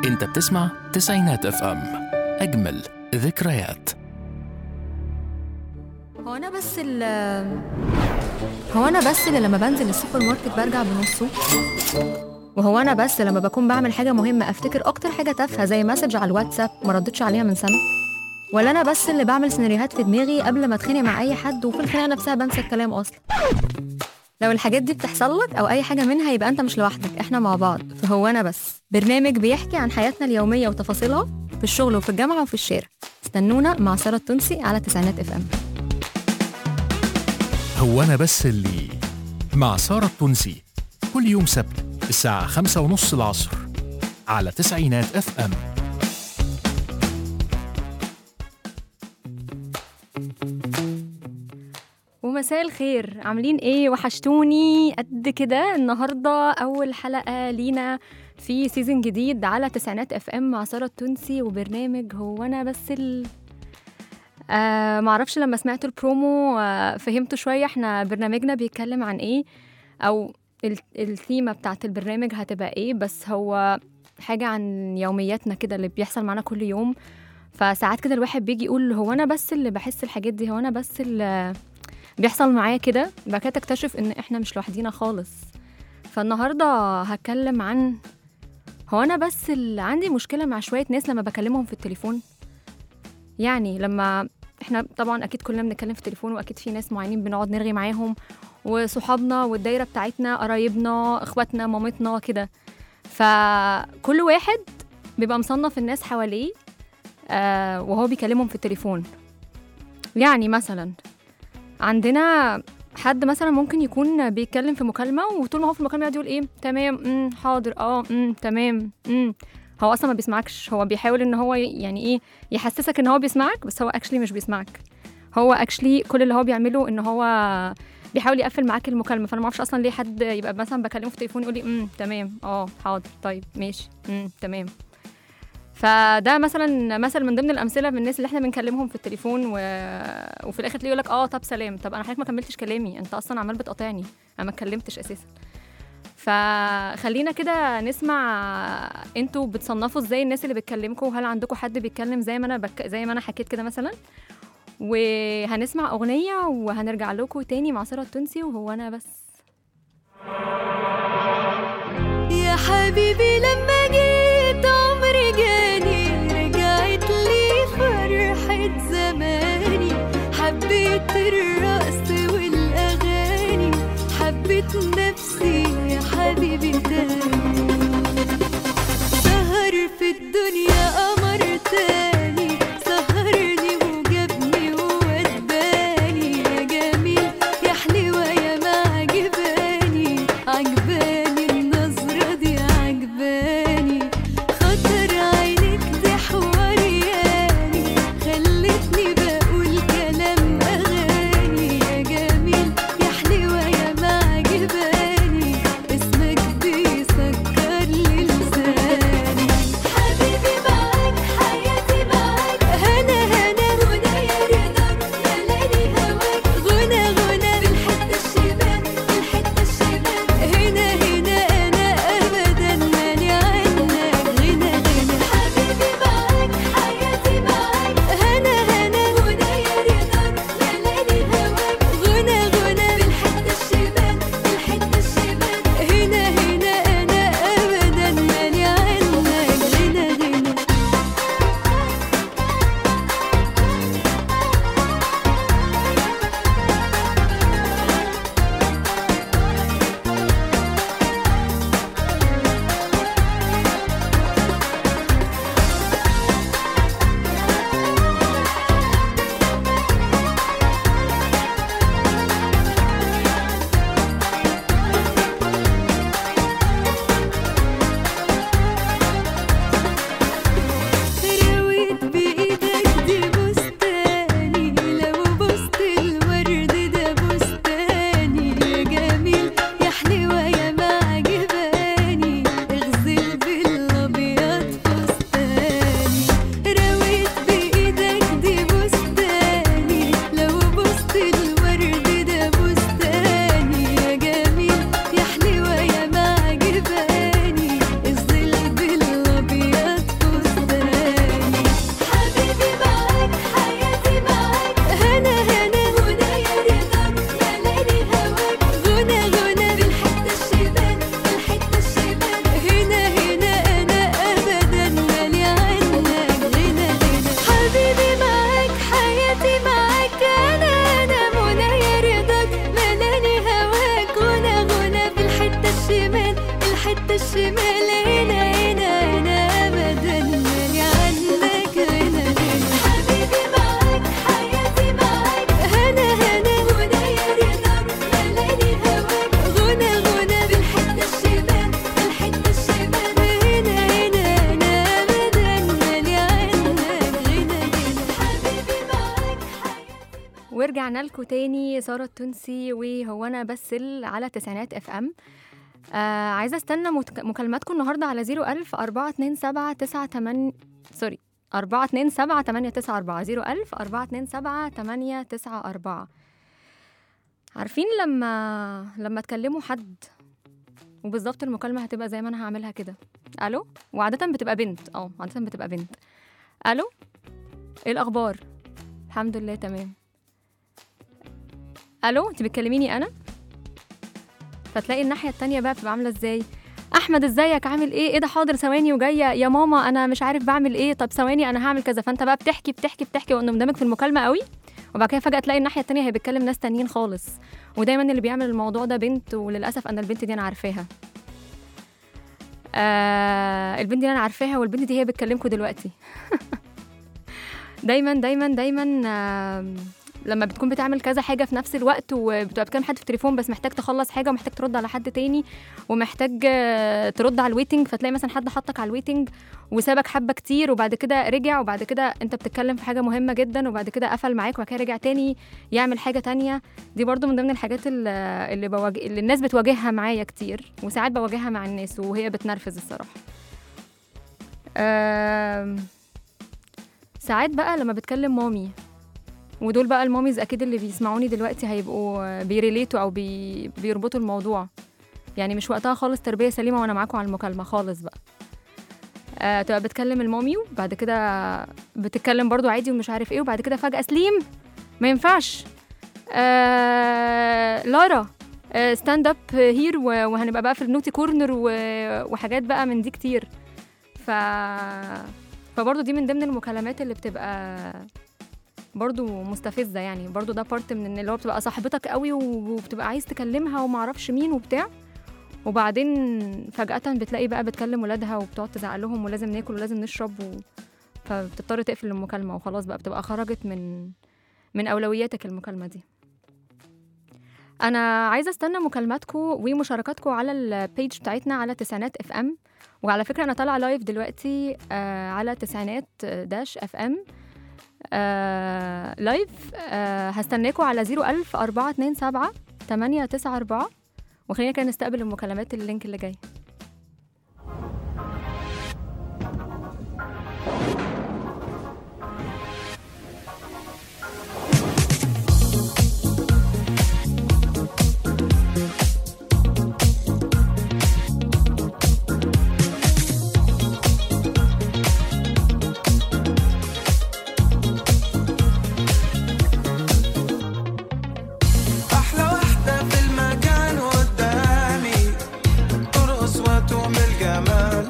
انت بتسمع تسعينات اف ام اجمل ذكريات هو انا بس ال هو انا بس اللي لما بنزل السوبر ماركت برجع بنصه وهو انا بس لما بكون بعمل حاجه مهمه افتكر اكتر حاجه تافهه زي مسج على الواتساب ما ردتش عليها من سنه ولا انا بس اللي بعمل سيناريوهات في دماغي قبل ما اتخانق مع اي حد وفي الخناقه نفسها بنسى الكلام اصلا لو الحاجات دي بتحصل لك او اي حاجه منها يبقى انت مش لوحدك احنا مع بعض فهو انا بس برنامج بيحكي عن حياتنا اليوميه وتفاصيلها في الشغل وفي الجامعه وفي الشارع استنونا مع ساره التونسي على تسعينات اف ام هو انا بس اللي مع سارة التونسي كل يوم سبت الساعة خمسة ونص العصر على تسعينات اف ام ومساء الخير عاملين ايه وحشتوني قد كده النهارده اول حلقه لينا في سيزون جديد على تسعينات اف ام مع ساره التونسي وبرنامج هو انا بس ال آه معرفش لما سمعت البرومو آه فهمت شويه احنا برنامجنا بيتكلم عن ايه او ال- الثيمه بتاعت البرنامج هتبقى ايه بس هو حاجه عن يومياتنا كده اللي بيحصل معانا كل يوم فساعات كده الواحد بيجي يقول هو انا بس اللي بحس الحاجات دي هو انا بس اللي بيحصل معايا كده بعد كده تكتشف ان احنا مش لوحدينا خالص فالنهارده هتكلم عن هو انا بس اللي عندي مشكله مع شويه ناس لما بكلمهم في التليفون يعني لما احنا طبعا اكيد كلنا بنتكلم في التليفون واكيد في ناس معينين بنقعد نرغي معاهم وصحابنا والدايره بتاعتنا قرايبنا اخواتنا مامتنا كده فكل واحد بيبقى مصنف الناس حواليه آه وهو بيكلمهم في التليفون يعني مثلا عندنا حد مثلا ممكن يكون بيتكلم في مكالمه وطول ما هو في المكالمه يقعد يقول ايه تمام امم حاضر اه امم تمام امم هو اصلا ما بيسمعكش هو بيحاول ان هو يعني ايه يحسسك ان هو بيسمعك بس هو اكشلي مش بيسمعك هو اكشلي كل اللي هو بيعمله ان هو بيحاول يقفل معاك المكالمه فانا ما اعرفش اصلا ليه حد يبقى مثلا بكلمه في التليفون يقول لي امم تمام اه حاضر طيب ماشي امم تمام فده مثلا مثل من ضمن الامثله من الناس اللي احنا بنكلمهم في التليفون و... وفي الاخر تلاقيه يقول لك اه طب سلام طب انا حضرتك ما كملتش كلامي انت اصلا عمال بتقاطعني انا ما اتكلمتش اساسا فخلينا كده نسمع انتوا بتصنفوا ازاي الناس اللي بتكلمكم وهل عندكم حد بيتكلم زي ما انا بك... زي ما انا حكيت كده مثلا وهنسمع اغنيه وهنرجع لكم تاني مع ساره التونسي وهو انا بس يا حبيبي لما جيت عمري جاني رجعت لي فرحة زماني حبيت الرقص والأغاني حبيت نفسي يا حبيبي تاني سهر في الدنيا قمر تاني سهرني وجابني ووداني يا جميل يا حلوة يا ما عجباني عجباني النظرة دي عجباني خطر عينك دي حوارياني خلتني بقول كلام أغاني يا جميل يا حلوة يا ما عجباني اسمك بيسك الشمال هنا هنا هنا ابدا مالي عنك غنى غنى حبيبي معاك حياتي معاك هنا هنا هنا يا رضا ملاني هواك غنى غنى بالحته الشمال بالحته الشمال هنا هنا هنا ابدا مالي عنك غنى غنى حبيبي معاك ورجعنا لكم تاني سارة التونسي وهو أنا بسل على تسعينات اف ام آه عايزة استنى مت- مكالماتكم النهاردة على 01000 427 98 سوري 427 894 01000 427 894 عارفين لما لما تكلموا حد وبالظبط المكالمة هتبقى زي ما أنا هعملها كده ألو وعادة بتبقى بنت اه عادة بتبقى بنت ألو ايه الأخبار الحمد لله تمام الو انت بتكلميني انا فتلاقي الناحيه التانية بقى بتبقى عامله ازاي احمد ازيك عامل ايه ايه ده حاضر ثواني وجايه يا ماما انا مش عارف بعمل ايه طب ثواني انا هعمل كذا فانت بقى بتحكي بتحكي بتحكي وانه مندمج في المكالمه قوي وبعد كده فجاه تلاقي الناحيه التانية هي بتكلم ناس تانيين خالص ودايما اللي بيعمل الموضوع ده بنت وللاسف انا البنت دي انا عارفاها آه البنت دي انا عارفاها والبنت دي هي بتكلمكم دلوقتي دايما دايما دايما آه لما بتكون بتعمل كذا حاجه في نفس الوقت وبتبقى بتكلم حد في التليفون بس محتاج تخلص حاجه ومحتاج ترد على حد تاني ومحتاج آه، ترد على الويتنج فتلاقي مثلا حد حطك على الويتنج وسابك حبه كتير وبعد كده رجع وبعد كده انت بتتكلم في حاجه مهمه جدا وبعد كده قفل معاك وبعد كده رجع تاني يعمل حاجه تانية دي برضو من ضمن الحاجات اللي, اللي, بواجه... اللي الناس بتواجهها معايا كتير وساعات بواجهها مع الناس وهي بتنرفز الصراحه آم، ساعات بقى لما بتكلم مامي ودول بقى الماميز اكيد اللي بيسمعوني دلوقتي هيبقوا بيريليتوا او بي بيربطوا الموضوع يعني مش وقتها خالص تربيه سليمه وانا معاكم على المكالمه خالص بقى آه تبقى بتكلم المامي وبعد كده بتتكلم برضو عادي ومش عارف ايه وبعد كده فجاه سليم ما ينفعش آه لارا ستاند اب هير وهنبقى بقى في النوتي كورنر و- وحاجات بقى من دي كتير ف فبرضه دي من ضمن المكالمات اللي بتبقى برضو مستفزه يعني برضو ده بارت من ان اللي هو بتبقى صاحبتك قوي وبتبقى عايز تكلمها ومعرفش مين وبتاع وبعدين فجأة بتلاقي بقى بتكلم ولادها وبتقعد تزعق لهم ولازم ناكل ولازم نشرب و... فبتضطر تقفل المكالمة وخلاص بقى بتبقى خرجت من من أولوياتك المكالمة دي أنا عايزة استنى مكالماتكم ومشاركاتكم على البيج بتاعتنا على تسعينات اف ام وعلى فكرة أنا طالعة لايف دلوقتي آه على تسعينات داش اف ام آه لايف آه هستناكم على 01000 427 894 وخلينا كده نستقبل المكالمات اللينك اللي جاي أحلى واحدة في المكان قدامي ترقص وتعمل جمال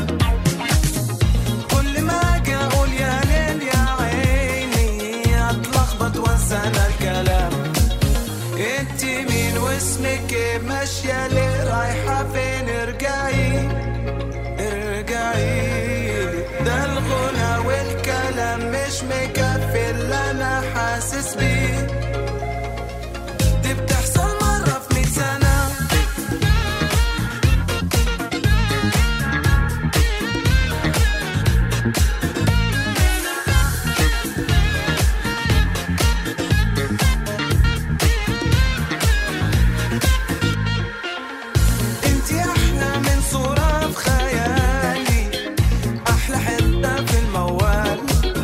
كل ما أجي أقول يا ليل يا عيني أتلخبط وأنسى أنا الكلام انت مين واسمك إيه؟ ماشية ليه رايحة فين ارجعي ارجعي ده الغنى والكلام مش مكفي اللي أنا حاسس بيه دي بتحصل مرة في مية سنة انتي أحلى من صورة في خيالي أحلى حتة في الموال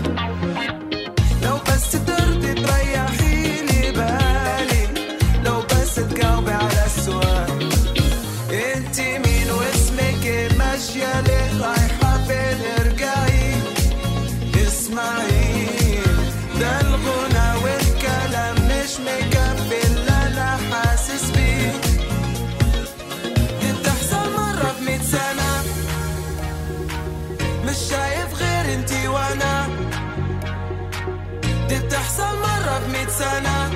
لو بس ترضي تريحي لي بالي لو بس تجاوبي على السؤال انت مين واسمك ايه ماشية ليه رايحة فين ارجعي اسمعي ده الغنى والكلام مش مكفي اللي انا حاسس بيه دي بتحصل مرة في مية سنة مش شايف غير انتي وانا دي بتحصل مرة في مية سنة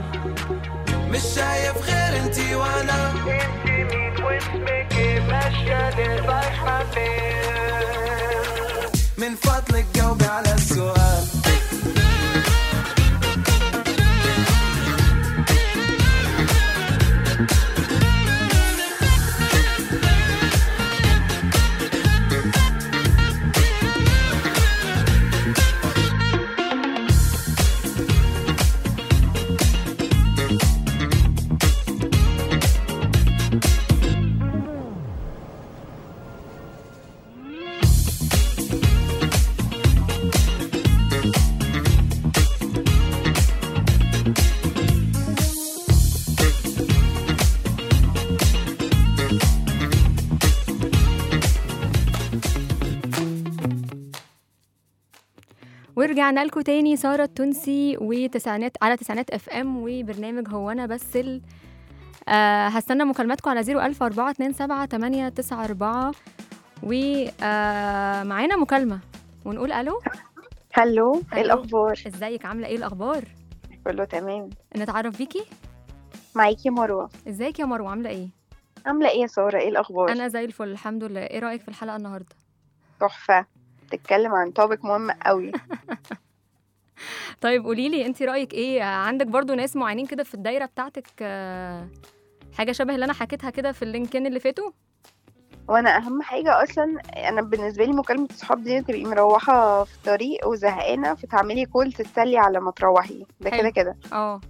مش شايف غير انتي وانا انتي مين واسمك ايه ماشية ورجعنا لكم تاني سارة التونسي وتسعينات على تسعينات اف ام وبرنامج هو انا بس ال... آه هستنى مكالماتكم على 01000 427 894 ومعانا مكالمة ونقول الو هلو ايه هلو. الاخبار ازيك عاملة ايه الاخبار؟ كله تمام نتعرف بيكي؟ معاكي مروه ازيك يا مروة عاملة ايه؟ عامله ايه يا ساره ايه الاخبار انا زي الفل الحمد لله ايه رأيك في الحلقة النهاردة؟ تحفه بتتكلم عن توبك مهم قوي طيب قولي لي انت رايك ايه عندك برضو ناس معينين كده في الدايره بتاعتك آه، حاجه شبه اللي انا حكيتها كده في اللينكين اللي فاتوا وانا اهم حاجه اصلا انا بالنسبه لي مكالمه الصحاب دي تبقي مروحه في طريق وزهقانه فتعملي كول تتسلي على ما تروحي ده حلو. كده كده اه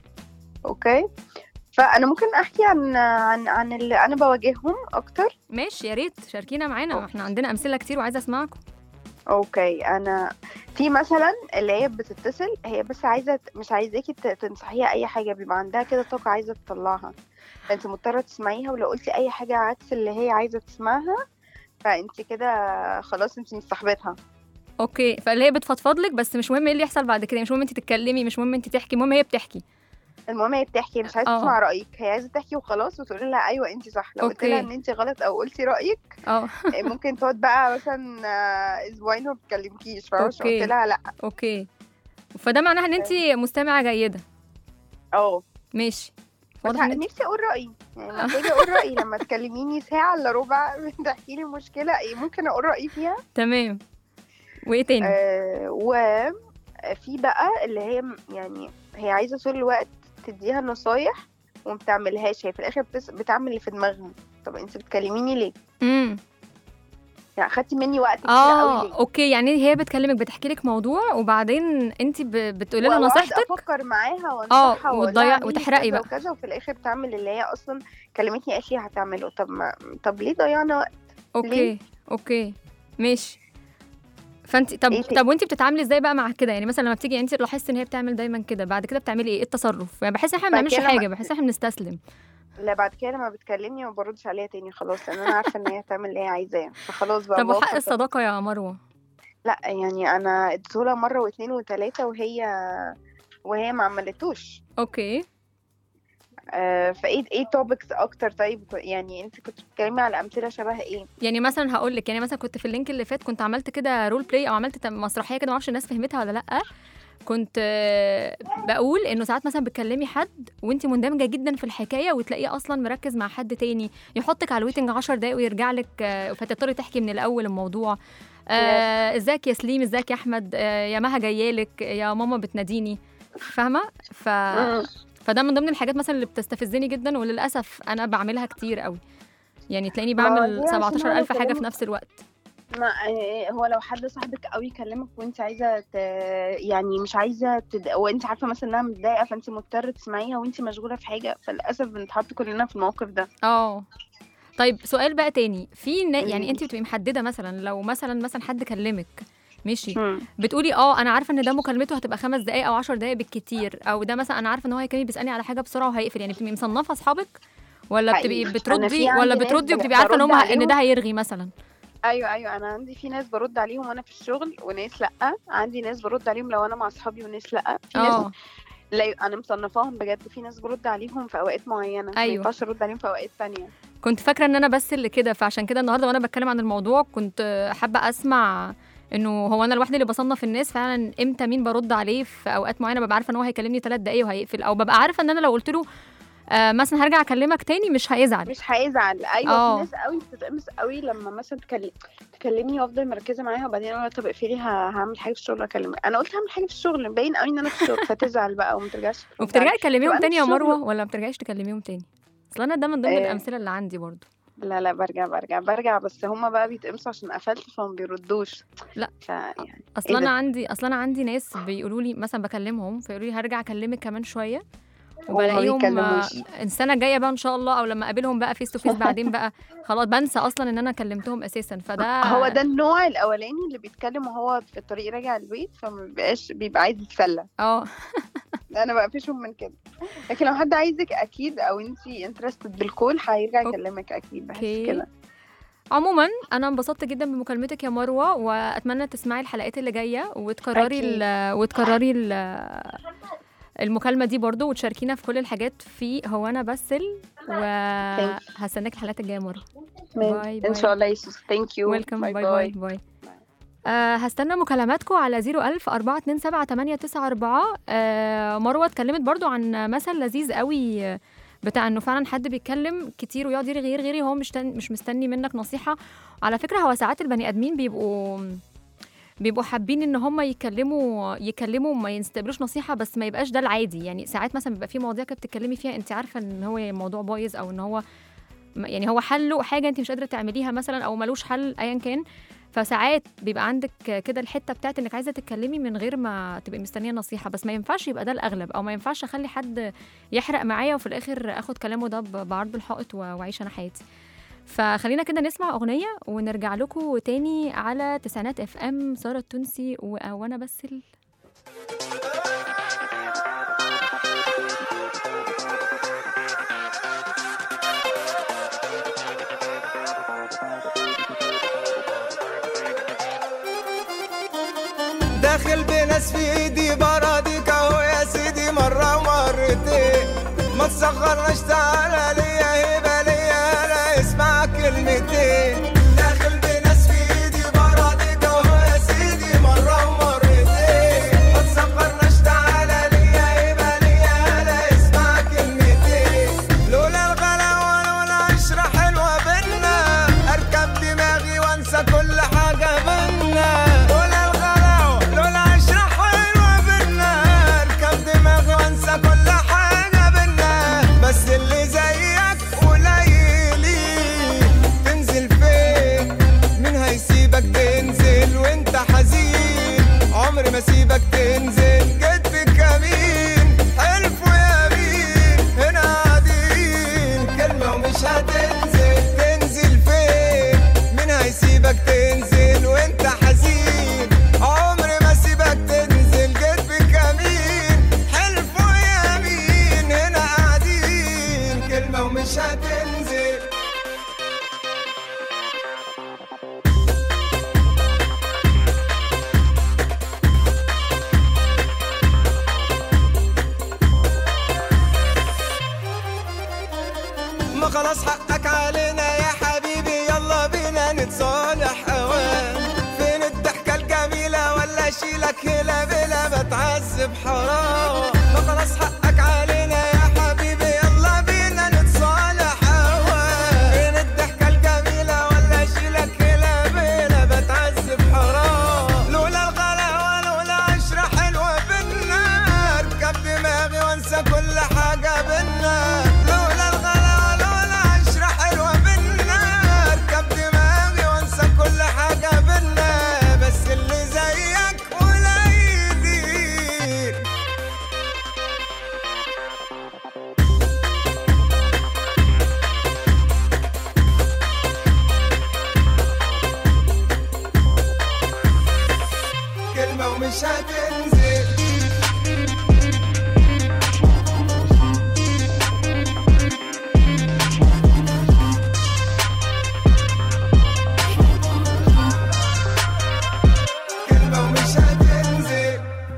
اوكي فانا ممكن احكي عن عن عن اللي انا بواجههم اكتر ماشي يا ريت شاركينا معانا احنا عندنا امثله كتير وعايزه اسمعكم اوكي انا في مثلا اللي هي بتتصل هي بس عايزه مش عايزاكي ت- تنصحيها اي حاجه بيبقى عندها كده طاقه عايزه تطلعها فانت مضطره تسمعيها ولو قلتي اي حاجه عكس اللي هي عايزه تسمعها فانت كده خلاص انت مش صاحبتها اوكي فاللي هي بتفضفض لك بس مش مهم ايه اللي يحصل بعد كده مش مهم انت تتكلمي مش مهم انت تحكي المهم هي بتحكي المهم هي بتحكي مش عايزه اه. تسمع رايك هي عايزه تحكي وخلاص وتقولي لها ايوه انت صح لو قلت اوكي. لها ان انت غلط او قلتي رايك اه ممكن تقعد بقى مثلا آه، اسبوعين ما بتكلمكيش فاهمه عشان اوكي. قلت لها لا اوكي فده معناها ان انت مستمعه جيده اه ماشي بس واضح ان انت نفسي اقول رايي يعني لما باجي اقول رايي لما تكلميني ساعه الا ربع تحكي لي مشكله ايه ممكن اقول رايي فيها تمام وايه تاني آه وفي بقى اللي هي م- يعني هي عايزه طول الوقت تديها نصايح وما بتعملهاش هي في الاخر بتس... بتعمل اللي في دماغها طب انت بتكلميني ليه امم يعني خدتي مني وقت كتير قوي اه ليه اوكي يعني هي بتكلمك بتحكي لك موضوع وبعدين انت ب... بتقولي لها وأقعد نصيحتك افكر معاها وانصحها وأقول وتضيع- لها اعملي وتحرقي كذا بقى. وكذا وفي الاخر تعمل اللي هي اصلا كلمتني قالت لي هتعمله طب ما طب ليه ضيعنا وقت اوكي اوكي ماشي فانت طب إيه تاني؟ طب وانت بتتعاملي ازاي بقى مع كده يعني مثلا لما بتيجي انت لاحظتي ان هي بتعمل دايما كده بعد كده بتعملي ايه ايه التصرف يعني بحس ان احنا ما بعد بنعملش كده لما- حاجه بحس ان احنا بنستسلم لا بعد كده لما بتكلمني ما بردش عليها تاني خلاص لان انا عارفه ان هي هتعمل اللي هي عايزاه فخلاص بقى طب وحق بوقف. الصداقه يا مروه لا يعني انا اديته لها مره واثنين وثلاثه وهي وهي ما عملتوش اوكي آه فايه ايه توبكس اكتر طيب يعني انت كنت بتتكلمي على امثله شبه ايه يعني مثلا هقول لك يعني مثلا كنت في اللينك اللي فات كنت عملت كده رول بلاي او عملت تم- مسرحيه كده ما اعرفش الناس فهمتها ولا لا كنت آه، بقول انه ساعات مثلا بتكلمي حد وانت مندمجه جدا في الحكايه وتلاقيه اصلا مركز مع حد تاني يحطك على الويتنج 10 دقايق ويرجع لك آه، فتضطري تحكي من الاول الموضوع آه، ازيك يا سليم ازيك يا احمد آه، يا مها جايالك يا ماما بتناديني فاهمه ف... مم. فده من ضمن الحاجات مثلا اللي بتستفزني جدا وللاسف انا بعملها كتير قوي يعني تلاقيني ما هو بعمل دي عشان 17000 هو حاجه في كلام- نفس الوقت ما آه، هو لو حد صاحبك قوي يكلمك وانت عايزه ت... يعني مش عايزه تد... وانت عارفه مثلا انها متضايقه فانت مضطره تسمعيها وانت مشغوله في حاجه فللاسف بنتحط كلنا في الموقف ده اه طيب سؤال بقى تاني في نا... يعني مم. انت بتبقي محدده مثلا لو مثلا مثلا حد كلمك ماشي مم. بتقولي اه انا عارفه ان ده مكالمته هتبقى خمس دقائق او عشر دقائق بالكتير او ده مثلا انا عارفه ان هو هيكلمني بيسالني على حاجه بسرعه وهيقفل يعني بتبقي مصنفه اصحابك ولا حقيقي. بتبقي أنا بتردي في عندي ولا ناس بتردي ب- وبتبقي عارفه ان برد هم ان عليهم. ده هيرغي مثلا ايوه ايوه انا عندي في ناس برد عليهم وانا في الشغل وناس لا عندي ناس برد عليهم لو انا مع اصحابي وناس لا في ناس اه لا انا مصنفاهم بجد في ناس برد عليهم في اوقات معينه ما أيوة. ينفعش ارد عليهم في اوقات تانية كنت فاكره ان انا بس اللي كده فعشان كده النهارده وانا بتكلم عن الموضوع كنت حابه اسمع انه هو انا الواحده اللي بصنف الناس فعلا امتى مين برد عليه في اوقات معينه ببقى عارفه ان هو هيكلمني ثلاث دقايق وهيقفل او ببقى عارفه ان انا لو قلت له آه مثلا هرجع اكلمك تاني مش هيزعل مش هيزعل ايوه آه. في ناس قوي بتتقمص قوي لما مثلا تكلم تكلمني وافضل مركزه معاها وبعدين اقول لها طب اقفلي ه- هعمل حاجه في الشغل اكلمك انا قلت هعمل حاجه في الشغل باين قوي ان انا في الشغل فتزعل بقى وما ترجعش ترد وبترجعي عليا. تكلميهم طب أنا تاني يا في الشغل- مروه ولا ما بترجعيش تكلميهم تاني اصل انا ده من ضمن آه. الامثله اللي عندي برضو لا لا برجع برجع برجع بس هما بقى بيتقمصوا عشان قفلت فما بيردوش لا. فيعني اصل إيه انا ده؟ عندي اصل انا عندي ناس بيقولوا لي مثلا بكلمهم فيقولوا لي هرجع اكلمك كمان شويه وما وبلاقيهم بيكلموش. آه، السنه الجايه بقى ان شاء الله او لما اقابلهم بقى فيس تو فيس بعدين بقى خلاص بنسى اصلا ان انا كلمتهم اساسا فده هو ده النوع الاولاني اللي بيتكلم وهو في الطريق راجع البيت فما بيبقاش بيبقى عايز يتسلى اه انا بقفشهم من كده لكن لو حد عايزك اكيد او انت انترستد بالكول هيرجع أوكي. يكلمك اكيد بحس أوكي. كده عموما انا انبسطت جدا بمكالمتك يا مروه واتمنى تسمعي الحلقات اللي جايه وتكرري ال وتكرري ال المكالمه دي برضو وتشاركينا في كل الحاجات في هو انا بسل وهستناك الحلقات الجايه مره باي باي ان شاء الله يسوس ثانك يو ويلكم باي باي باي آه هستنى مكالماتكم على 01000 427 آه مروه اتكلمت برضو عن مثل لذيذ قوي آه، بتاع انه فعلا حد بيتكلم كتير ويقعد يرغي يرغي يرغي هو مش تن- مش مستني منك نصيحه على فكره هو ساعات البني ادمين بيبقوا بيبقوا حابين ان هم يكلموا يكلموا وما يستقبلوش نصيحه بس ما يبقاش ده العادي يعني ساعات مثلا بيبقى في مواضيع كده بتتكلمي فيها انت عارفه ان هو الموضوع بايظ او ان هو يعني هو حله حاجه انت مش قادره تعمليها مثلا او ملوش حل ايا كان فساعات بيبقى عندك كده الحته بتاعت انك عايزه تتكلمي من غير ما تبقي مستنيه نصيحه بس ما ينفعش يبقى ده الاغلب او ما ينفعش اخلي حد يحرق معايا وفي الاخر اخد كلامه ده ب- بعرض الحائط و- واعيش انا حياتي فخلينا كده نسمع اغنيه ونرجع لكم تاني على تسعينات اف ام ساره التونسي و- وانا بس ال... داخل بناس في ايدي براضيك اهو يا سيدي مرة ومرتين ما تصغرناش تعالى ليا هبة ليا انا اسمع كلمتين داخل بناس في ايدي براضيك اهو يا سيدي مرة ومرتين ما تصغرناش تعالى ليا هبة ليا انا اسمع كلمتين لولا الغلا ولولا عشرة حلوة بينا اركب دماغي وانسى كل حاجة بينا لولا الغلا لولا عشرة حلوة بينا اركب دماغي وانسى كل حاجة بينا بس اللي زيك قليلين تنزل فين مين هيسيبك تنزل وانت حزين عمري ما سيبك تنزل جيت في كمين حلف ويمين هنا قاعدين كلمة ومش هتنزل تنزل فين مين هيسيبك تنزل وانت حزين عمري ما سيبك تنزل جيت في كمين حلف ويمين هنا قاعدين كلمة ومش هتنزل ما خلاص حقك علينا يا حبيبي يلا بينا نتصالح اوان فين الضحكة الجميلة ولا اشيلك هلا بلا بتعذب حرام ما خلاص حقك علينا يا حبيبي يلا بينا نتصالح اوان فين الضحكة الجميلة ولا اشيلك هلا بلا بتعذب حرام لولا الغلا ولولا عشرة حلوة بينا اركب دماغي وانسى كل حاجة بينا لولا الغلا ولولا عشرة حلوة بينا اركب دماغي وانسى كل حاجة بينا بس اللي زيك قليلين كلمة ومش هتنزل كلمة ومش هتنزل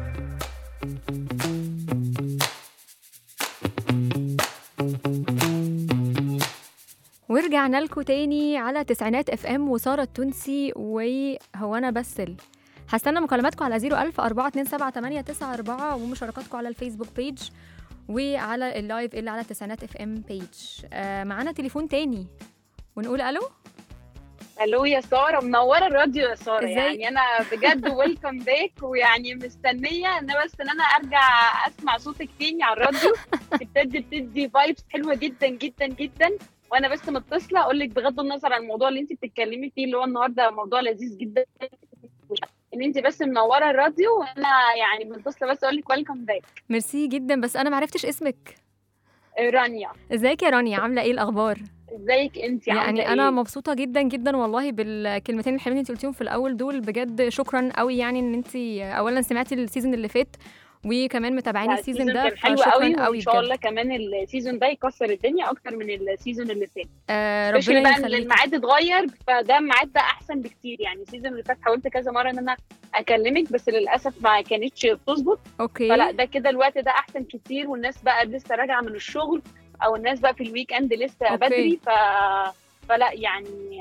ورجعنا لكم تاني على تسعينات اف ام وساره التونسي وهو انا بسل هستنى مكالماتكم على 01000 427 ومشاركاتكم على الفيسبوك بيج وعلى اللايف اللي على تسعينات اف ام بيج آه معانا تليفون تاني ونقول الو الو يا ساره منوره الراديو يا ساره إزاي؟ يعني انا بجد ويلكم باك ويعني مستنيه ان بس ان انا ارجع اسمع صوتك تاني على الراديو بتدي بتدي فايبس حلوه جدا جدا جدا وانا بس متصله اقول لك بغض النظر عن الموضوع اللي انت بتتكلمي فيه اللي هو النهارده موضوع لذيذ جدا ان انت بس منوره الراديو وانا يعني متصله بس اقول لك ويلكم باك ميرسي جدا بس انا معرفتش اسمك رانيا ازيك يا رانيا عامله ايه الاخبار ازيك انت يعني انا مبسوطه جدا جدا والله بالكلمتين الحلوين اللي انت قلتيهم في الاول دول بجد شكرا قوي يعني ان انت اولا سمعتي السيزون اللي فات وكمان متابعين لا، السيزون ده كان حلو فشكراً قوي قوي وان شاء بجد. الله كمان السيزون ده يكسر الدنيا اكتر من السيزون اللي فات آه ربنا ربنا بقى ان يخليك الميعاد اتغير فده الميعاد ده احسن بكتير يعني السيزون اللي فات حاولت كذا مره ان انا اكلمك بس للاسف ما كانتش بتظبط اوكي فلا ده كده الوقت ده احسن كتير والناس بقى لسه راجعه من الشغل او الناس بقى في الويك اند لسه أوكي. بدري ف فلا يعني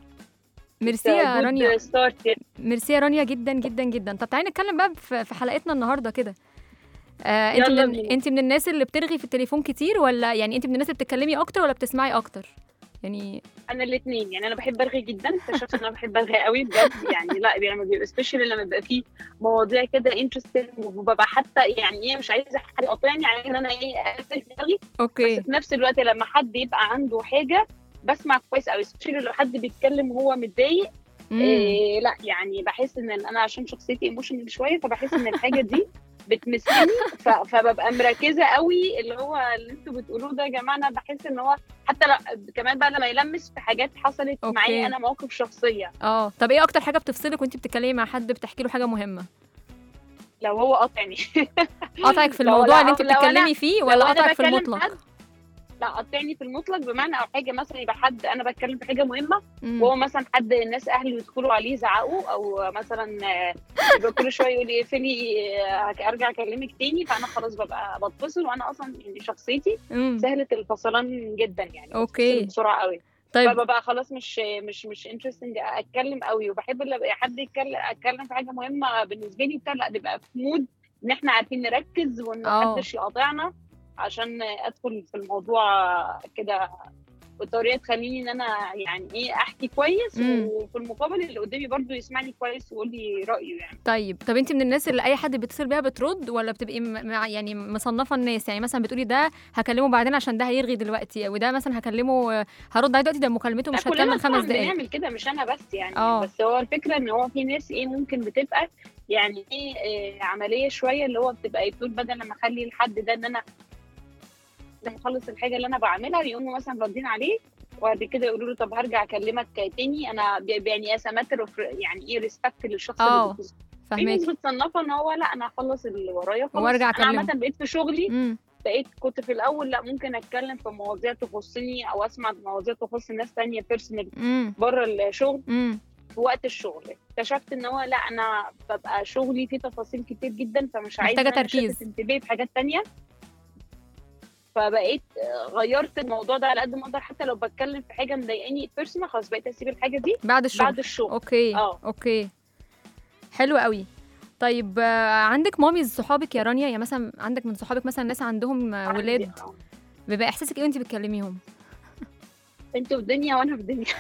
ميرسي يا رانيا ستارت ميرسي يا رانيا جدا جدا جدا طب تعالي نتكلم بقى في في حلقتنا النهارده كده آه انت يلا من بينا. انت من الناس اللي بترغي في التليفون كتير ولا يعني انت من الناس اللي بتتكلمي اكتر ولا بتسمعي اكتر يعني انا الاثنين يعني انا بحب ارغي جدا اكتشفت ان انا بحب ارغي قوي بجد يعني لا يعني لما بيبقى سبيشال لما بيبقى فيه مواضيع كده انترستنج وببقى حتى يعني ايه مش عايزه حد يقاطعني على ان انا ايه ارغي ارغي بس اوكي في نفس الوقت لما حد يبقى عنده حاجه بسمع كويس قوي سبيشال لو حد بيتكلم وهو متضايق مم. إيه لا يعني بحس ان انا عشان شخصيتي ايموشنال شويه فبحس ان الحاجه دي بتمسني ف- فببقى مركزه قوي اللي هو اللي انتوا بتقولوه ده يا جماعه انا بحس ان هو حتى لا كمان بقى لما يلمس في حاجات حصلت أوكي. معايا انا مواقف شخصيه اه طب ايه اكتر حاجه بتفصلك وانت بتتكلمي مع حد بتحكي له حاجه مهمه لو هو قاطعني قطعك في لو- الموضوع لا- اللي انت لو أنا- بتتكلمي فيه لو ولا أنا قطعك في بكلم المطلق حد- لا قطعني في المطلق بمعنى او حاجه مثلا يبقى حد انا بتكلم في حاجه مهمه مم. وهو مثلا حد الناس اهله يدخلوا عليه يزعقوا او مثلا آه، يبقى كل شويه يقول لي اقفلي آه، ارجع اكلمك تاني فانا خلاص ببقى بتفصل وانا اصلا يعني شخصيتي مم. سهله الفصلان جدا يعني أوكي. بتفصل بسرعه قوي طيب فببقى خلاص مش مش مش انترستنج اتكلم قوي وبحب لما حد يتكلم اتكلم في حاجه مهمه بالنسبه لي بتاع لا نبقى في مود ان احنا عارفين نركز وان آه. محدش يقاطعنا عشان ادخل في الموضوع كده بطريقه تخليني ان انا يعني ايه احكي كويس مم. وفي المقابل اللي قدامي برضو يسمعني كويس ويقول لي رايه يعني طيب طب انت من الناس اللي اي حد بيتصل بيها بترد ولا بتبقي م- مع يعني مصنفه الناس يعني مثلا بتقولي ده هكلمه بعدين عشان ده هيرغي دلوقتي وده مثلا هكلمه آه، هرد عليه دلوقتي ده مكالمته مش لا، كلنا هتكمل خمس طبعاً دقايق بنعمل كده مش انا بس يعني آه. بس هو الفكره ان هو في ناس ايه ممكن بتبقى يعني ايه آه، عمليه شويه اللي هو بتبقى بتقول بدل ما اخلي الحد ده ان انا لما اخلص الحاجه اللي انا بعملها يقوموا مثلا ردين عليه وبعد كده يقولوا له طب هرجع اكلمك تاني انا ب- يعني اس ماتر يعني ايه ريسبكت للشخص آه، اللي بيتصل. في ناس فاهماك بتصنفها ان هو لا انا هخلص اللي ورايا خلاص وأرجع انا أكلمه. عامه بقيت في شغلي امم بقيت كنت في الاول لا ممكن اتكلم في مواضيع تخصني او اسمع مواضيع تخص ناس تانية بيرسونال امم بره الشغل امم في وقت الشغل اكتشفت ان هو لا انا ببقى شغلي فيه تفاصيل كتير جدا فمش عايزه محتاجة إن أنا تركيز. أشتت انتباهي في حاجات تانية فبقيت آه، غيرت الموضوع ده على قد ما اقدر حتى لو بتكلم في حاجه مضايقاني بيرسونال خلاص بقيت اسيب الحاجه دي بعد الشغل بعد الشغل اوكي اه. اوكي حلو قوي طيب آه، عندك ماميز صحابك يا رانيا يعني مثلا عندك من صحابك مثلا ناس عندهم آه، عندي- ولاد آه. بيبقى احساسك ايه وانت بتكلميهم انتوا في دنيا وانا في دنيا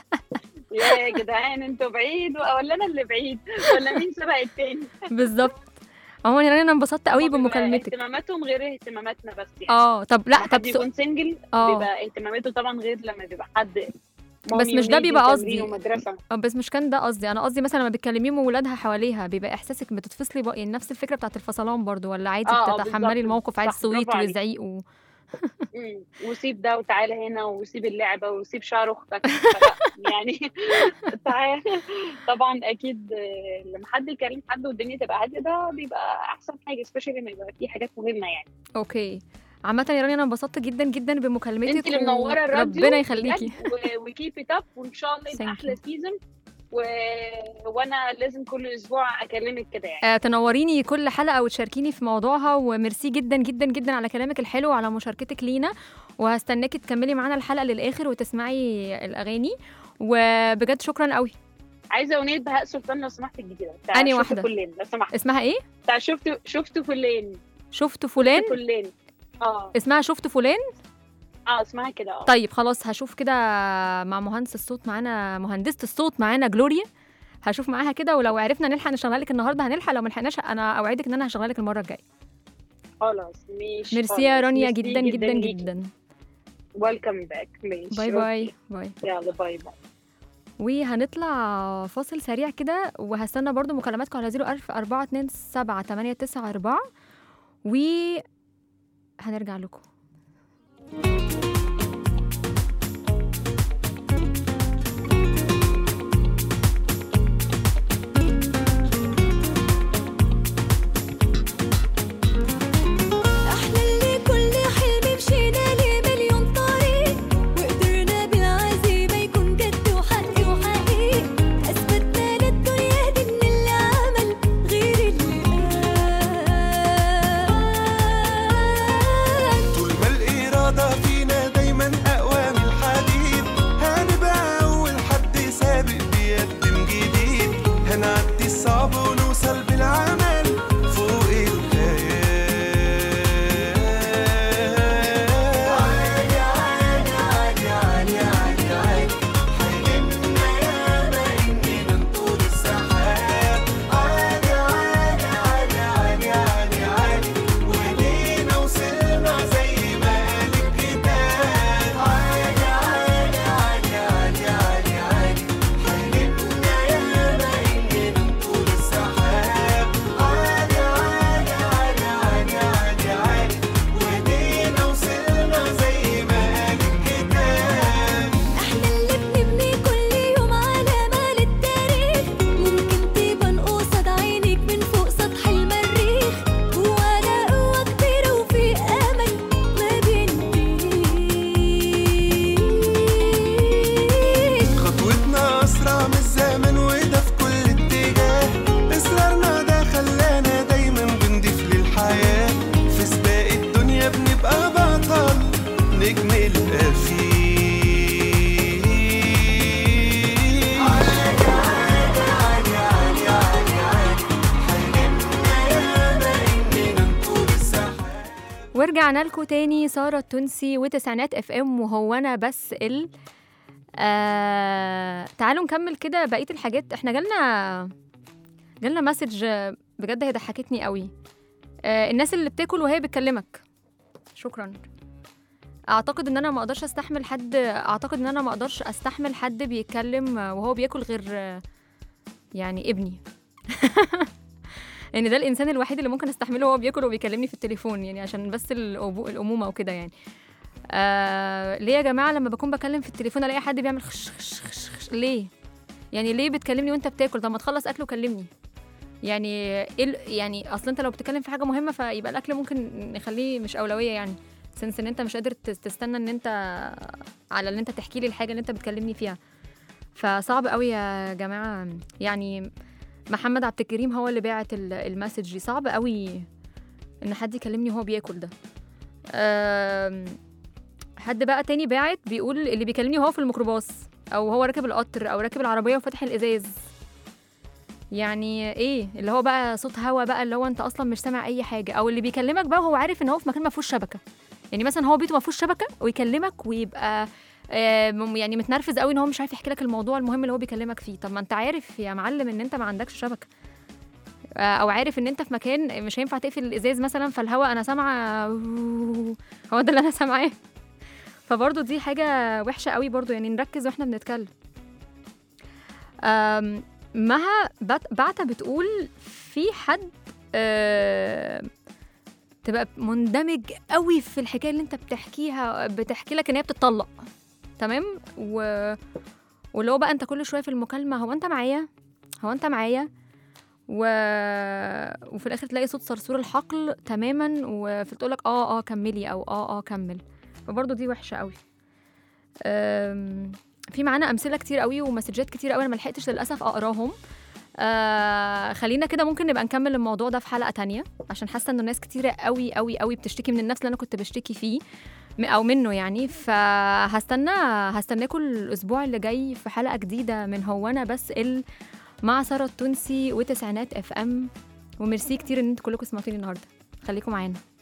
يا جدعان انتوا بعيد ولا انا اللي بعيد ولا مين سبق التاني بالظبط عموما يا رانيا انا انبسطت قوي هما بيبقى بمكالمتك اهتماماتهم غير اهتماماتنا بس يعني اه طب لا لما طب حد سؤ- يكون سنجل اه. بيبقى اهتماماته طبعا غير لما بيبقى حد بس مامي مش ده ونيجي بيبقى وتمرين قصدي. ومدرسه اه بس مش كان ده قصدي انا قصدي مثلا لما بتكلميهم وولادها حواليها بيبقى احساسك بتتفصلي بقى يعني نفس الفكره بتاعت الفصلان برضو ولا عادي اه، اه، بتتحملي بالظبط. الموقف عادي صح، صويت برافو عليك. وزعيق و... مم. وسيب ده وتعالى هنا وسيب اللعبه وسيب شعر اختك فلا، يعني تعالى طبعا اكيد آه، لما حد يكلم حد والدنيا تبقى هاديه ده بيبقى احسن حاجه سبيشالي لما يبقى في حاجات مهمه يعني اوكي عامة يا رانيا انا انبسطت جدا جدا بمكالمتك انت اللي منوره الراديو ربنا يخليكي وكيب ات اب وان شاء الله Thank يبقى احلى you. سيزون و... وانا لازم كل اسبوع اكلمك كده يعني آه تنوريني كل حلقة وتشاركيني في موضوعها وميرسي جدا جدا جدا على كلامك الحلو وعلى مشاركتك لينا وهستناكي تكملي معانا الحلقة للآخر وتسمعي الأغاني وبجد شكرا قوي عايزه اغنيه بهاء سلطان لو سمحت الجديده بتاع أنهي شفت واحدة؟ فلان لو سمحت اسمها ايه؟ بتاع شفت شفت فلان شفت فلان فلان اه اسمها شفت فلان اه اسمها كده اه طيب خلاص هشوف كده مع مهندس الصوت معانا مهندسة الصوت معانا جلوريا هشوف معاها كده ولو عرفنا نلحق نشغلها لك النهارده هنلحق لو ما لحقناش انا اوعدك ان انا هشغلها لك المره الجايه خلاص ماشي ميرسي يا خلاص. رانيا ميرسي جدا جدا جدا ويلكم باك ماشي باي باي باي يلا باي باي وهنطلع فاصل سريع كده وهستنى برضو مكالماتكم على 01000 427 894 و هنرجع لكم ورجعنا لكم تاني سارة التونسي وتسعينات اف ام وهو انا بس ال آه... تعالوا نكمل كده بقية الحاجات احنا جالنا جالنا مسج آه، بجد هي ضحكتني قوي آه الناس اللي بتاكل وهي بتكلمك شكرا اعتقد ان انا ما اقدرش استحمل حد اعتقد ان انا ما اقدرش استحمل حد بيتكلم آه، وهو بياكل غير آه، يعني ابني يعني ده الانسان الوحيد اللي ممكن استحمله وهو بياكل وبيكلمني في التليفون يعني عشان بس الأبو الامومه وكده يعني آه ليه يا جماعه لما بكون بكلم في التليفون الاقي حد بيعمل خش خش خش, خش ليه يعني ليه بتكلمني وانت بتاكل طب ما تخلص اكل وكلمني يعني ايه ال- يعني اصل انت لو بتتكلم في حاجه مهمه فيبقى الاكل ممكن نخليه مش اولويه يعني سنس ان انت مش قادر تس- تستنى ان انت على ان انت تحكي لي الحاجه اللي انت بتكلمني فيها فصعب قوي يا جماعه يعني محمد عبد الكريم هو اللي باعت ال- المسج دي صعب قوي ان حد يكلمني وهو بياكل ده أم، حد بقى تاني باعت بيقول اللي بيكلمني وهو في الميكروباص او هو راكب القطر او راكب العربيه وفاتح الازاز يعني ايه اللي هو بقى صوت هوا بقى اللي هو انت اصلا مش سامع اي حاجه او اللي بيكلمك بقى وهو عارف ان هو في مكان ما فيهوش شبكه يعني مثلا هو بيته ما فيهوش شبكه ويكلمك ويبقى آه، مم- يعني متنرفز قوي ان هو مش عارف يحكي لك الموضوع المهم اللي هو بيكلمك فيه طب ما انت عارف يا معلم ان انت ما عندكش شبكه آه، او عارف ان انت في مكان مش هينفع تقفل الازاز مثلا فالهواء انا سامعه هو ده اللي انا سامعاه فبرضه دي حاجه وحشه قوي برضه يعني نركز واحنا بنتكلم أم، مها بت- بعتة بتقول في حد آه، تبقى مندمج قوي في الحكايه اللي انت بتحكيها بتحكي لك ان هي بتطلق تمام و... واللي هو بقى انت كل شويه في المكالمه هو انت معايا هو انت معايا و... وفي الاخر تلاقي صوت صرصور الحقل تماما وتقول لك اه اه كملي او اه اه كمل فبرضه دي وحشه قوي أم... في معانا امثله كتير قوي ومسجات كتير قوي انا ما لحقتش للاسف اقراهم آه خلينا كده ممكن نبقى نكمل الموضوع ده في حلقه تانية عشان حاسه انه ناس كتيره قوي قوي قوي بتشتكي من النفس اللي انا كنت بشتكي فيه م- او منه يعني فهستنى هستناكم الاسبوع اللي جاي في حلقه جديده من هو انا بس ال مع ساره التونسي وتسعينات اف ام وميرسي كتير ان انتوا كلكم سمعتوني النهارده خليكم معانا